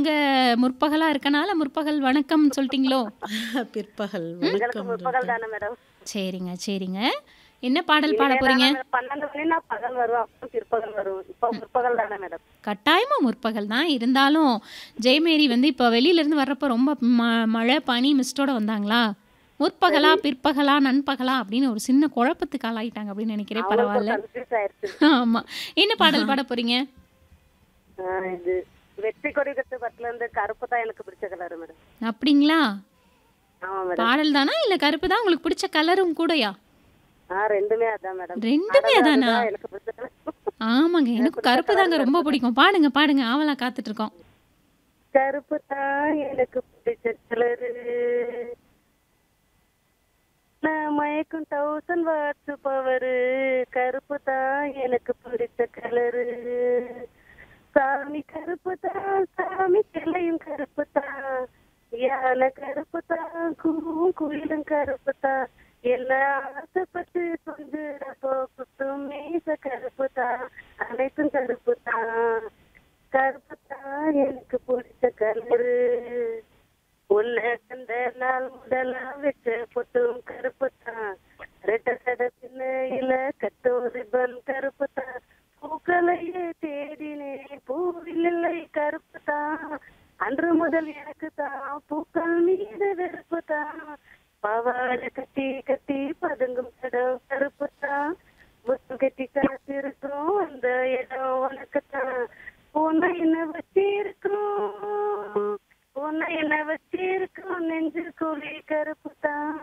அங்க முற்பகலா இருக்கனால முற்பகல் வணக்கம் சொல்லிட்டீங்களோ? பிற்பகல் எங்களுக்கு வணக்கம் முற்பகல் தானே மேடம் சரிங்க, சரிங்க. என்ன பாடல் பாட போறீங்க? இனிமேல் பன்னெண்டு மணினா பகல் வரும் அப்புறம் பிற்பகல் வரும் இப்போ முற்பகல் தானே மேடம் கட்டாயமா முற்பகல் தான். இருந்தாலும் ஜெயமேரி வந்து இப்போ வெளியில இருந்து வர்றப்போ ரொம்ப ம மழை, பனி, மிஸ்ட்டோட வந்தாங்களா? முற்பகலா, பிற்பகலா, நண்பகலா அப்படின்னு ஒரு சின்ன குழப்பத்துக்கு ஆளாயிட்டாங்க அப்படின்னு நினைக்கிறேன். அவங்களுக்கு பரவால்ல. கன்ஃபியூஸ் ஆயிருச்சு ஆமா. என்ன பாடல் பாட போறீங்க? ஆ, இது வெற்றி கொடி கட்டு பட்டுல இருந்து கருப்பு தான் எனக்கு பிடிச்ச கலர் மேடம் அப்படிங்களா? ஆமா மேடம் பாடல் தானா இல்ல கருப்பு தான் உங்களுக்கு பிடிச்ச கலரும் கூடயா? ஆ ரெண்டுமே அதான் மேடம் ரெண்டுமே அதான் அதானா? அதுதான் எனக்கு பிடிச்ச colour. ஆமாங்க. எனக்கும் கருப்பு தாங்க ரொம்ப பிடிக்கும். பாடுங்க, பாடுங்க. ஆவலா காத்துட்டு இருக்கோம். கருப்பு தான் எனக்கு பிடிச்ச கலரு நான் மயக்கும் தௌசண்ட் வாட்ஸ் பவரு கருப்பு தான் எனக்கு பிடிச்ச கலரு சாமி கருப்பு தான் சாமி கிளையும் கருப்பு தான் யானை கருப்பு தான் கூவும் குயிலும் கருப்பு தான் எல்லாம் ஆசைப்பட்டு கொஞ்சிடப்போ குத்தும் மீச கருப்பு தான் அனைத்தும் கருப்பு தான் கருப்பு தான் எனக்கு பிடிச்ச கலரு உன்னை கண்ட நாள் முதலா வச்ச பொட்டும் கருப்பு தான் ரெட்ட சட பின்னையில கட்டும் ரிப்பன் கருப்பு தான் பூக்களையே தேடினேன் பூவில் இல்லை கருப்பு தான் அன்று முதல் எனக்கு தான் பூக்கள் மீது வெறுப்பு தான் பவாடை கட்டி கட்டி பதுங்கும் இடம் கருப்பு தான் முத்து கட்டி காத்திருக்கும் அந்த இடம் உனக்கு தான் உன்னை என்ன வச்சிருக்கும் உன்னை என்ன வச்சிருக்கும் நெஞ்சு குழி கருப்பு தான்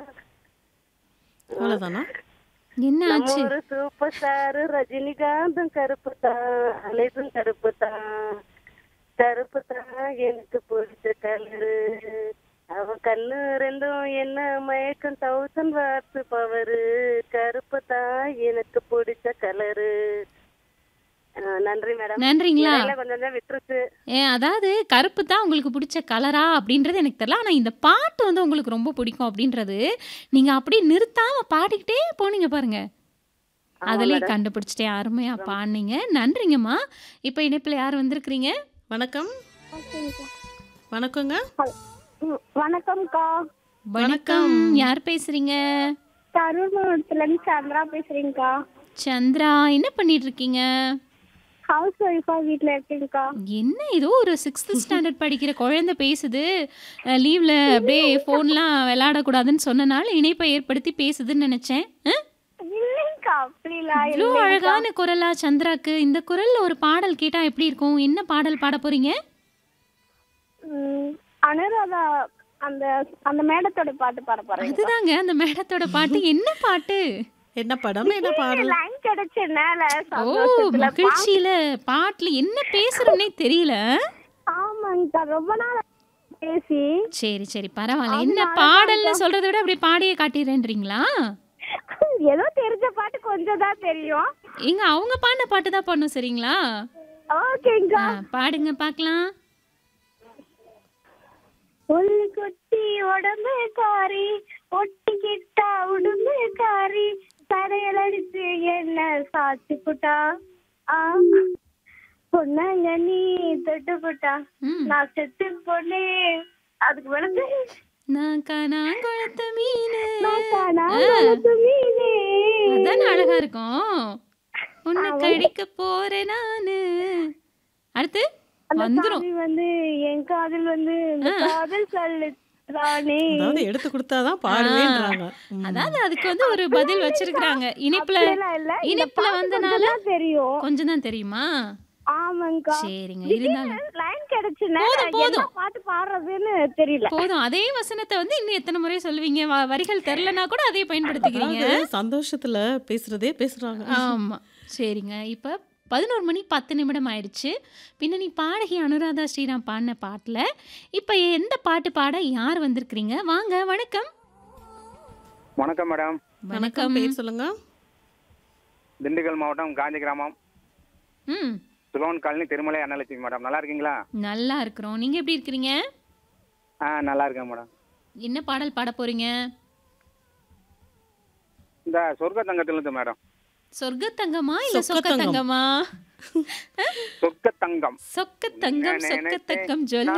அவ்வளவுதானா என்ன நம்ம ஆச்சு? ஒரு சூப்பர் ஸ்டார் ரஜினிகாந்தும் கருப்பு தான் அனைத்தும் கருப்பு தான் கருப்பு தான் எனக்கு பிடிச்ச கலரு அவ கண்ணு ரெண்டும் என்ன மயக்கம் தௌசண்ட் வாட்ஸ் பவரு கருப்பு தான் எனக்கு பிடிச்ச கலரு நன்றி மேடம் நன்றிங்களா? இடையில கொஞ்சம் கொஞ்சம் விட்டுருச்சு ஏ அதாவது கருப்பு தான் உங்களுக்கு பிடிச்ச கலரா அப்படின்றது எனக்கு தெரியல. ஆனா இந்த பாட்டு வந்து உங்களுக்கு ரொம்ப பிடிக்கும் அப்படின்றது, நீங்க அப்படியே நிறுத்தாம பாடிக்கிட்டே போனீங்க பாருங்க. ஆமா அதிலே மேடம் கண்டுபிடிச்சிட்டேன். அருமையா பாடுனீங்க. நன்றிங்கம்மா. இப்போ இணைப்பில் யார் வந்திருக்கிறீங்க? வணக்கம் வணக்கங்க வணக்கம்க்கா வணக்கம். யார் பேசுறீங்க? கரூர் மாவட்டத்துல இருந்து சந்திரா பேசுறேங்கக்கா சந்திரா. என்ன பண்ணிட்டு இருக்கீங்க? ஹவுஸ் ஒய்ஃபா வீட்ல இருக்கேங்கக்கா என்ன ஏதோ ஒரு 6th ஸ்டாண்டர்ட் படிக்கிற குழந்தை பேசுது. அ லீவ்ல அப்படியே ஃபோன்லாம் விளையாடக்கூடாதுன்னு சொன்னனால இணைப்பை ஏற்படுத்தி பேசுதுன்னு நினைச்சேன். அ? இல்லைங்கக்கா அப்படிலாம் இவ்ளோ இல்லைங்கக்கா அழகான குரலா சந்திராக்கு. இந்த குரல்ல ஒரு பாடல் கேட்டா எப்படி இருக்கும்? என்ன பாடல் பாட போறீங்க? ம், அனுராதா அந்த அந்த மேடத்தோட பாட்டு பாட போறேன் அதுதாங்க அந்த மேடத்தோட பாட்டு. என்ன பாட்டு? என்ன படம் என்ன பாடல் லைன் கிடைச்சனால ஓ! சந்தோஷத்துல பா- மகிழ்ச்சியில பாட்டுல என்ன பேசுறோம்னே தெரியல. ஆமாங்கக்கா ரொம்ப நாள் பேசி சரி, சரி. பரவாயில்ல. என்ன அதனால பாடல்னு சொல்றத விட அப்படியே பாடியே காட்டிடுறேன்றீங்களா? ஏதோ தெரிஞ்ச பாட்டு கொஞ்சம் தான் தெரியும் ஏங்க அவங்க பாடின பாட்டு தான் பாடணும் சரிங்களா? ஆ ஓகேங்கக்கா பாடுங்க பார்க்கலாம். ஒல்லி கொட்டி உடம்பு காரி ஒட்டிக்கிட்டா உடம்பு காரி தடையல் அடிச்சு என்ன சாச்சு புட்டா ஆ பொண்ணாங்க நீ தொட்டு புட்டா ம். நான் செத்து பொண்ணே அதுக்கு மேல நான் காணாங்குளத்து மீனு. நான் காணா ஆ. வளர்த்த மீனே. அதானே அழகா இருக்கும். உன்னை கடிக்க போறேன் நானு. அடுத்து அந்த வந்துரும். காதல் வந்து என் காதல் வந்து இந்த காதல் சொல்லுதானே அதாவது எடுத்து கொடுத்தாதான் பாடுவேன்றாங்க ம். அதாவது அதுக்கு வந்து ஒரு பதில் வச்சிருக்காங்க. இனிப்புல அப்படியெல்லாம் இல்ல இந்த இனிப்புல பாட்டு வந்தனால கொஞ்சம் தான் தெரியும் கொஞ்சம் தான் தெரியுமா? ஆமாங்கக்கா சரிங்க. இருந்தாலும் லைன் கிடைச்சுன்னா போதும், என்ன போதும். பாட்டு பாடுறதுன்னு தெரியல போதும். அதே வசனத்தை வந்து இன்னும் எத்தனை முறை சொல்லுவீங்க? வ வரிகள் தெரிலனா கூட அதே பயன்படுத்திக்கிறீங்க. அதாவது சந்தோஷத்துல பேசுறதே பேசுறாங்க ஆமா. சரிங்க. இப்ப 11 மணி 10 நிமிடம் ஆயிடுச்சு. பின்னணி பாடகி அனுராதா ஸ்ரீராம் பாடின பாட்டுல, இப்ப எந்த பாட்டு பாட யார் வந்திருக்கிறீங்க? வாங்க வணக்கம். வணக்கம் மேடம் வணக்கம் வணக்கம். பேர் சொல்லுங்க திண்டுக்கல் மாவட்டம் காஞ்சி கிராமம் ம். சுலோன் காலனி திருமலை அன்னலட்சுமி மேடம் நல்லா இருக்கீங்களா நல்லா இருக்கிறோம். நீங்க எப்படி இருக்கிறீங்க? ஆ நல்லா இருக்கேன் மேடம் என்ன பாடல் பாட போறீங்க? இந்த சொர்க்க தங்கத்திலிருந்து மேடம் சொர்க்க தங்கமா இல்ல சொக்க சொக்க தங்கம். தங்கமா? சொர்க்க தங்கம் சொக்க தங்கம் நான் சொக்க நினைத்தேன் தங்கம் சொல்லு